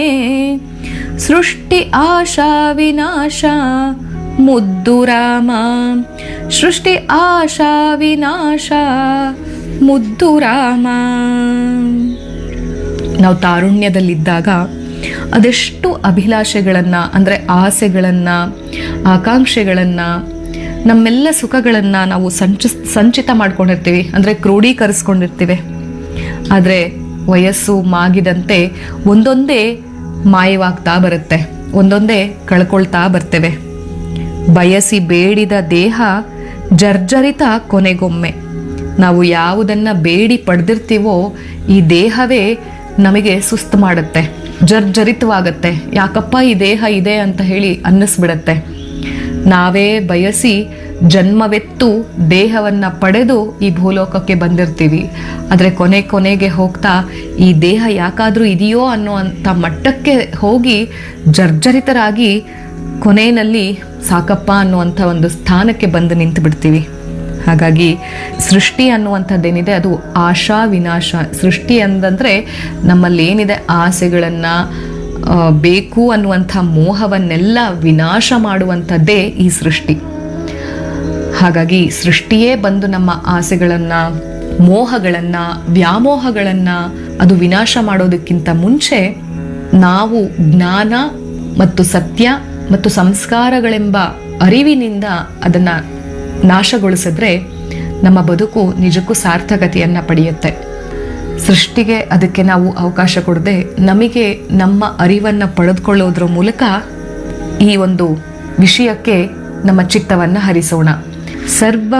ಸೃಷ್ಟಿ ಆಶಾ ವಿನಾಶ ಮುದ್ದು ರಾಮ ಸೃಷ್ಟಿ ಆಶಾ ವಿನಾಶ ಮುದ್ದು ರಾಮ ನಾವು ತಾರುಣ್ಯದಲ್ಲಿದ್ದಾಗ ಅದೆಷ್ಟು ಅಭಿಲಾಷೆಗಳನ್ನು ಅಂದರೆ ಆಸೆಗಳನ್ನು ಆಕಾಂಕ್ಷೆಗಳನ್ನು ನಮ್ಮೆಲ್ಲ ಸುಖಗಳನ್ನು ನಾವು ಸಂಚ ಸಂಚಿತ ಮಾಡ್ಕೊಂಡಿರ್ತೀವಿ ಅಂದರೆ ಕ್ರೋಢೀಕರಿಸ್ಕೊಂಡಿರ್ತೀವಿ ಆದರೆ ವಯಸ್ಸು ಮಾಗಿದಂತೆ ಒಂದೊಂದೇ ಮಾಯವಾಗ್ತಾ ಬರುತ್ತೆ ಒಂದೊಂದೇ ಕಳ್ಕೊಳ್ತಾ ಬರ್ತೇವೆ ಬಯಸಿ ಬೇಡಿದ ದೇಹ ಜರ್ಜರಿತ ಕೊನೆಗೊಮ್ಮೆ ನಾವು ಯಾವುದನ್ನ ಬೇಡಿ ಪಡೆದಿರ್ತೀವೋ ಈ ದೇಹವೇ ನಮಗೆ ಸುಸ್ತು ಮಾಡುತ್ತೆ ಜರ್ಜರಿತವಾಗತ್ತೆ ಯಾಕಪ್ಪ ಈ ದೇಹ ಇದೆ ಅಂತ ಹೇಳಿ ಅನ್ನಿಸ್ಬಿಡತ್ತೆ ನಾವೇ ಬಯಸಿ ಜನ್ಮವೆತ್ತು ದೇಹವನ್ನ ಪಡೆದು ಈ ಭೂಲೋಕಕ್ಕೆ ಬಂದಿರ್ತೀವಿ ಆದರೆ ಕೊನೆ ಕೊನೆಗೆ ಹೋಗ್ತಾ ಈ ದೇಹ ಯಾಕಾದ್ರೂ ಇದೆಯೋ ಅನ್ನೋ ಅಂಥ ಮಟ್ಟಕ್ಕೆ ಹೋಗಿ ಜರ್ಜರಿತರಾಗಿ ಕೊನೆಯಲ್ಲಿ ಸಾಕಪ್ಪ ಅನ್ನುವಂಥ ಒಂದು ಸ್ಥಾನಕ್ಕೆ ಬಂದು ನಿಂತು ಬಿಡ್ತೀವಿ ಹಾಗಾಗಿ ಸೃಷ್ಟಿ ಅನ್ನುವಂಥದ್ದೇನಿದೆ ಅದು ಆಶಾ ವಿನಾಶ ಸೃಷ್ಟಿ ಅಂತಂದರೆ ನಮ್ಮಲ್ಲಿ ಏನಿದೆ ಆಸೆಗಳನ್ನು ಬೇಕು ಅನ್ನುವಂಥ ಮೋಹವನ್ನೆಲ್ಲ ವಿನಾಶ ಮಾಡುವಂಥದ್ದೇ ಈ ಸೃಷ್ಟಿ ಹಾಗಾಗಿ ಸೃಷ್ಟಿಯೇ ಬಂದು ನಮ್ಮ ಆಸೆಗಳನ್ನು ಮೋಹಗಳನ್ನು ವ್ಯಾಮೋಹಗಳನ್ನು ಅದು ವಿನಾಶ ಮಾಡೋದಕ್ಕಿಂತ ಮುಂಚೆ ನಾವು ಜ್ಞಾನ ಮತ್ತು ಸತ್ಯ ಮತ್ತು ಸಂಸ್ಕಾರಗಳೆಂಬ ಅರಿವಿನಿಂದ ಅದನ್ನು ನಾಶಗೊಳಿಸಿದ್ರೆ ನಮ್ಮ ಬದುಕು ನಿಜಕ್ಕೂ ಸಾರ್ಥಕತೆಯನ್ನು ಪಡೆಯುತ್ತೆ ಸೃಷ್ಟಿಗೆ ಅದಕ್ಕೆ ನಾವು ಅವಕಾಶ ಕೊಡದೆ ನಮಗೆ ನಮ್ಮ ಅರಿವನ್ನು ಪಡೆದುಕೊಳ್ಳೋದ್ರ ಮೂಲಕ ಈ ಒಂದು ವಿಷಯಕ್ಕೆ ನಮ್ಮ ಚಿತ್ತವನ್ನು ಹರಿಸೋಣ ಸರ್ವ